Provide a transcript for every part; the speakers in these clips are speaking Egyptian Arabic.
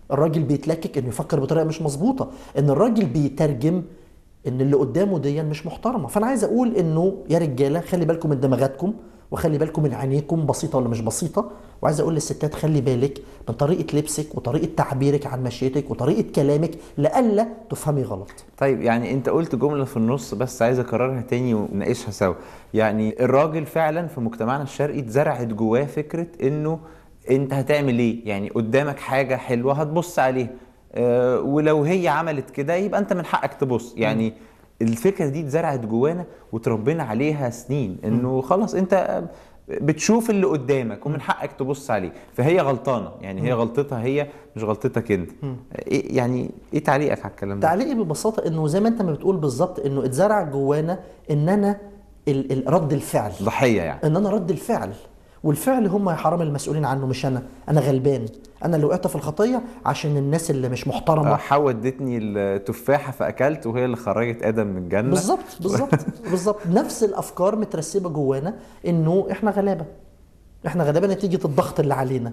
الراجل بيتلكك انه يفكر بطريقه مش مظبوطه ان الراجل بيترجم ان اللي قدامه دي مش محترمه فانا عايز اقول انه يا رجاله خلي بالكم من دماغاتكم وخلي بالكم من عينيكم بسيطه ولا مش بسيطه وعايز اقول للستات خلي بالك من طريقه لبسك وطريقه تعبيرك عن مشيتك وطريقه كلامك لئلا تفهمي غلط طيب يعني انت قلت جمله في النص بس عايز اكررها تاني ونناقشها سوا يعني الراجل فعلا في مجتمعنا الشرقي اتزرعت جواه فكره انه انت هتعمل ايه يعني قدامك حاجه حلوه هتبص عليها أه ولو هي عملت كده يبقى انت من حقك تبص يعني الفكره دي اتزرعت جوانا وتربينا عليها سنين انه خلاص انت بتشوف اللي قدامك ومن حقك تبص عليه فهي غلطانه يعني هي غلطتها هي مش غلطتك انت إيه يعني ايه تعليقك على الكلام ده تعليقي ببساطه انه زي ما انت ما بتقول بالظبط انه اتزرع جوانا ان انا ال- ال- رد الفعل ضحيه يعني ان انا رد الفعل والفعل هم يا حرام المسؤولين عنه مش انا انا غلبان انا اللي وقعت في الخطيه عشان الناس اللي مش محترمه آه، حواء ادتني التفاحه فاكلت وهي اللي خرجت ادم من الجنه بالظبط بالظبط بالظبط نفس الافكار مترسبه جوانا انه احنا غلابه احنا غلابه نتيجه الضغط اللي علينا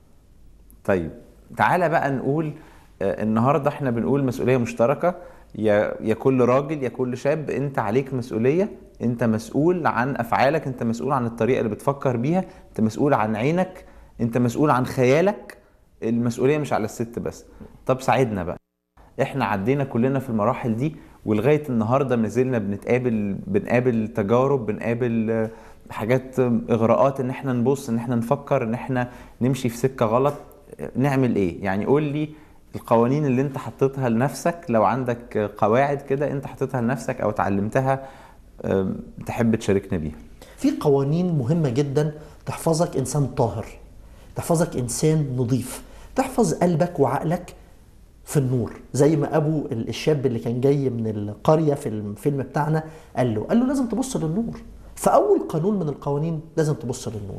طيب تعالى بقى نقول آه، النهارده احنا بنقول مسؤوليه مشتركه يا يا كل راجل يا كل شاب انت عليك مسؤوليه انت مسؤول عن افعالك انت مسؤول عن الطريقه اللي بتفكر بيها انت مسؤول عن عينك انت مسؤول عن خيالك المسؤوليه مش على الست بس طب ساعدنا بقى احنا عدينا كلنا في المراحل دي ولغايه النهارده ما زلنا بنتقابل بنقابل تجارب بنقابل آه، حاجات آه، اغراءات ان احنا نبص ان احنا نفكر ان احنا نمشي في سكه غلط آه، نعمل ايه يعني قول لي القوانين اللي انت حطيتها لنفسك لو عندك آه، قواعد كده انت حطيتها لنفسك او اتعلمتها آه، تحب تشاركنا بيها في قوانين مهمه جدا تحفظك انسان طاهر تحفظك انسان نظيف تحفظ قلبك وعقلك في النور زي ما ابو الشاب اللي كان جاي من القريه في الفيلم بتاعنا قال له قال له لازم تبص للنور فاول قانون من القوانين لازم تبص للنور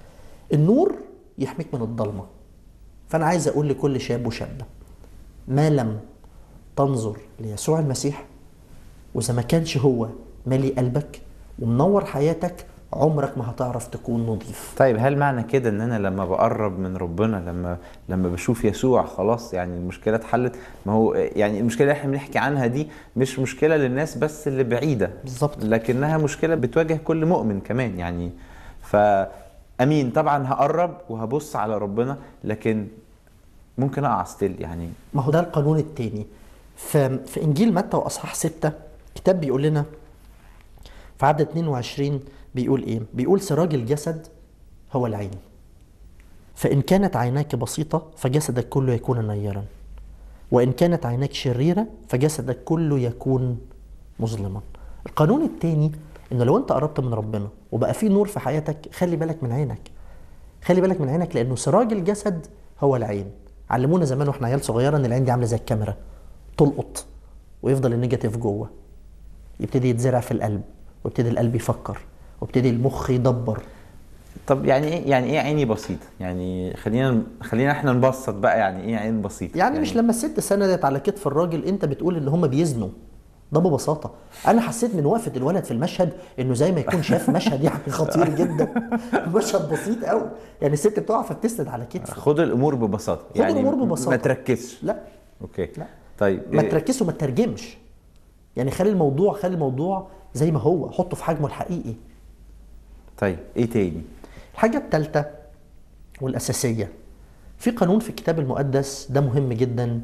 النور يحميك من الضلمه فانا عايز اقول لكل شاب وشابه ما لم تنظر ليسوع المسيح واذا ما كانش هو مالي قلبك ومنور حياتك عمرك ما هتعرف تكون نظيف طيب هل معنى كده ان انا لما بقرب من ربنا لما لما بشوف يسوع خلاص يعني المشكله اتحلت ما هو يعني المشكله اللي احنا بنحكي عنها دي مش مشكله للناس بس اللي بعيده بالظبط. لكنها مشكله بتواجه كل مؤمن كمان يعني فامين طبعا هقرب وهبص على ربنا لكن ممكن اقع ستيل يعني ما هو ده القانون التاني في, في انجيل متى واصحاح 6 كتاب بيقول لنا في عدد 22 بيقول ايه بيقول سراج الجسد هو العين فان كانت عيناك بسيطه فجسدك كله يكون نيرا وان كانت عيناك شريره فجسدك كله يكون مظلما القانون التاني انه لو انت قربت من ربنا وبقى في نور في حياتك خلي بالك من عينك خلي بالك من عينك لانه سراج الجسد هو العين علمونا زمان واحنا عيال صغيره ان العين دي عامله زي الكاميرا تلقط ويفضل النيجاتيف جوه يبتدي يتزرع في القلب ويبتدي القلب يفكر ويبتدي المخ يدبر طب يعني ايه يعني ايه عيني بسيطه يعني خلينا خلينا احنا نبسط بقى يعني ايه عين بسيطه يعني مش لما الست سندت على كتف الراجل انت بتقول ان هم بيزنوا ده ببساطة أنا حسيت من وقفة الولد في المشهد إنه زي ما يكون شاف مشهد يعني خطير جدا مشهد بسيط قوي يعني الست بتقع فبتسند على كتفه خد الامور ببساطه خد الأمور ببساطة. ما تركزش لا اوكي لا. طيب ما إيه؟ تركزش وما تترجمش يعني خلي الموضوع خلي الموضوع زي ما هو حطه في حجمه الحقيقي طيب ايه تاني الحاجة الثالثة والأساسية في قانون في الكتاب المقدس ده مهم جدا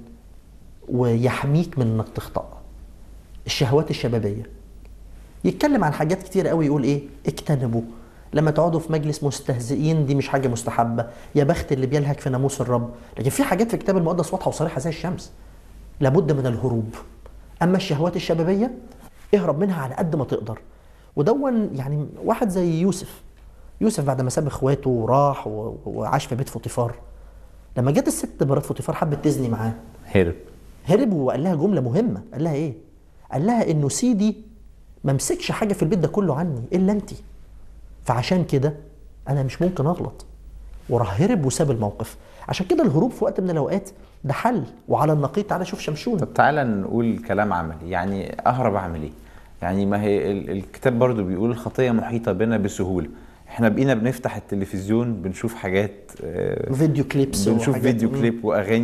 ويحميك من انك تخطأ الشهوات الشبابية يتكلم عن حاجات كتير قوي يقول ايه اجتنبوا لما تقعدوا في مجلس مستهزئين دي مش حاجة مستحبة يا بخت اللي بيلهك في ناموس الرب لكن في حاجات في الكتاب المقدس واضحة وصريحة زي الشمس لابد من الهروب اما الشهوات الشبابية اهرب منها على قد ما تقدر ودون يعني واحد زي يوسف يوسف بعد ما ساب اخواته وراح و- وعاش في بيت فوطيفار لما جت الست مرات فوطيفار حبت تزني معاه هرب هرب وقال لها جمله مهمه قال لها ايه قال لها انه سيدي ما مسكش حاجه في البيت ده كله عني الا انت فعشان كده انا مش ممكن اغلط وراح هرب وساب الموقف عشان كده الهروب في وقت من الاوقات ده حل وعلى النقيض تعالى شوف شمشون طب تعالى نقول كلام عملي يعني اهرب اعمل ايه يعني ما هي ال- الكتاب برضو بيقول الخطيه محيطه بنا بسهوله احنا بقينا بنفتح التلفزيون بنشوف حاجات آه، فيديو كليبس بنشوف وحاجات- فيديو مم. كليب واغاني